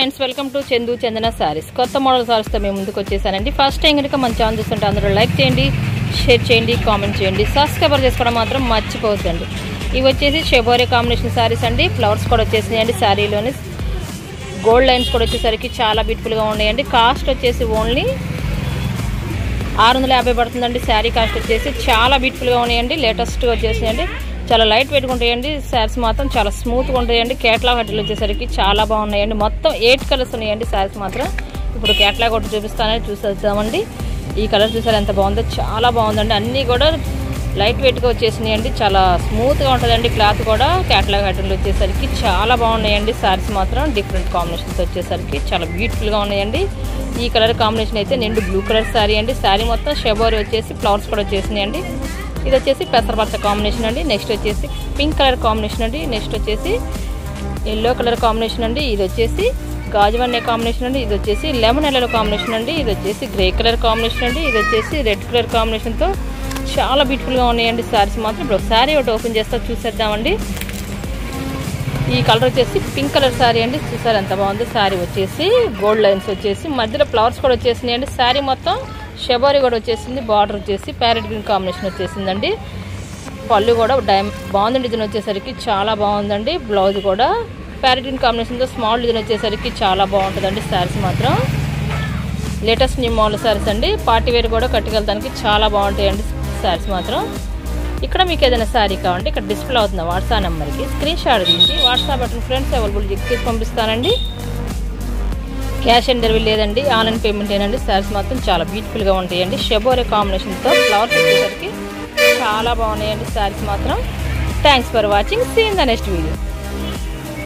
friends welcome to Chandu Chandana saris కొత్త model సారీస్తో మేము ముందుకు వచ్చేసానండి ఫస్ట్ టైం కనుక మన ఛానల్ చూస్తుంటే అందరూ లైక్ చేయండి షేర్ చేయండి కామెంట్ చేయండి సబ్స్క్రైబర్ చేసుకోవడం మాత్రం మర్చిపోవద్దండి ఇవి వచ్చేసి షెబోరే కాంబినేషన్ సారీస్ అండి ఫ్లవర్స్ కూడా వచ్చేసినాయండి శారీలోని గోల్డ్ లైన్స్ కూడా వచ్చేసరికి చాలా బ్యూటిఫుల్గా ఉన్నాయండి కాస్ట్ వచ్చేసి ఓన్లీ ఆరు వందల యాభై పడుతుందండి శారీ కాస్ట్ వచ్చేసి చాలా బ్యూటిఫుల్గా ఉన్నాయండి లేటెస్ట్గా వచ్చేసినాయండి చాలా లైట్ వెయిట్గా ఉంటాయండి శారీస్ మాత్రం చాలా స్మూత్గా ఉంటాయండి కేటలాగ్ హటిల్ వచ్చేసరికి చాలా బాగున్నాయండి మొత్తం ఎయిట్ కలర్స్ ఉన్నాయండి శారీస్ మాత్రం ఇప్పుడు కేటలాగ్ ఒకటి చూపిస్తానని చూసేద్దామండి ఈ కలర్ చూసారు ఎంత బాగుందో చాలా బాగుందండి అన్నీ కూడా లైట్ వెయిట్గా వచ్చేసినాయండి చాలా స్మూత్గా ఉంటుందండి క్లాత్ కూడా కేటలాగ్ హటిల్ వచ్చేసరికి చాలా బాగున్నాయండి శారీస్ మాత్రం డిఫరెంట్ కాంబినేషన్స్ వచ్చేసరికి చాలా బ్యూటిఫుల్గా ఉన్నాయండి ఈ కలర్ కాంబినేషన్ అయితే నిండు బ్లూ కలర్ శారీ అండి శారీ మొత్తం షెబోరి వచ్చేసి ఫ్లవర్స్ కూడా వచ్చేసినాయండి ఇది వచ్చేసి పెసరపచ్చ కాంబినేషన్ అండి నెక్స్ట్ వచ్చేసి పింక్ కలర్ కాంబినేషన్ అండి నెక్స్ట్ వచ్చేసి ఎల్లో కలర్ కాంబినేషన్ అండి ఇది వచ్చేసి గాజువన్నే కాంబినేషన్ అండి ఇది వచ్చేసి లెమన్ ఎల్లో కాంబినేషన్ అండి ఇది వచ్చేసి గ్రే కలర్ కాంబినేషన్ అండి ఇది వచ్చేసి రెడ్ కలర్ కాంబినేషన్తో చాలా బ్యూటిఫుల్గా ఉన్నాయండి శారీస్ మాత్రం ఇప్పుడు శారీ ఒకటి ఓపెన్ చేస్తా చూసేద్దామండి ఈ కలర్ వచ్చేసి పింక్ కలర్ శారీ అండి చూసారు ఎంత బాగుంది శారీ వచ్చేసి గోల్డ్ లైన్స్ వచ్చేసి మధ్యలో ఫ్లవర్స్ కూడా వచ్చేసినాయి అండి శారీ మొత్తం షెబారీ కూడా వచ్చేసింది బార్డర్ వచ్చేసి ప్యారెట్ గ్రీన్ కాంబినేషన్ వచ్చేసిందండి పళ్ళు కూడా డైమ్ బాగుంది డిజైన్ వచ్చేసరికి చాలా బాగుందండి బ్లౌజ్ కూడా ప్యారెట్ గ్రీన్ కాంబినేషన్తో స్మాల్ డిజైన్ వచ్చేసరికి చాలా బాగుంటుందండి శారీస్ మాత్రం లేటెస్ట్ న్యూ మోడల్ శారీస్ అండి పార్టీ వేర్ కూడా కట్టుకెళ్ళడానికి చాలా బాగుంటాయండి శారీస్ మాత్రం ఇక్కడ మీకు ఏదైనా శారీ కావాలంటే ఇక్కడ డిస్ప్లే అవుతుంది వాట్సాప్ నెంబర్కి స్క్రీన్ షాట్ తీసి వాట్సాప్ బటన్ ఫ్రెండ్స్ అవైలబుల్ చేసి పంపిస్తానండి క్యాష్ ఆన్ డెలివరీ లేదండి ఆన్లైన్ పేమెంట్ ఏనండి శారీస్ మాత్రం చాలా బ్యూటిఫుల్గా ఉంటాయండి షెబోరే కాంబినేషన్తో ఫ్లవర్స్ వచ్చేసరికి చాలా బాగున్నాయండి శారీస్ మాత్రం thanks for watching seen the next video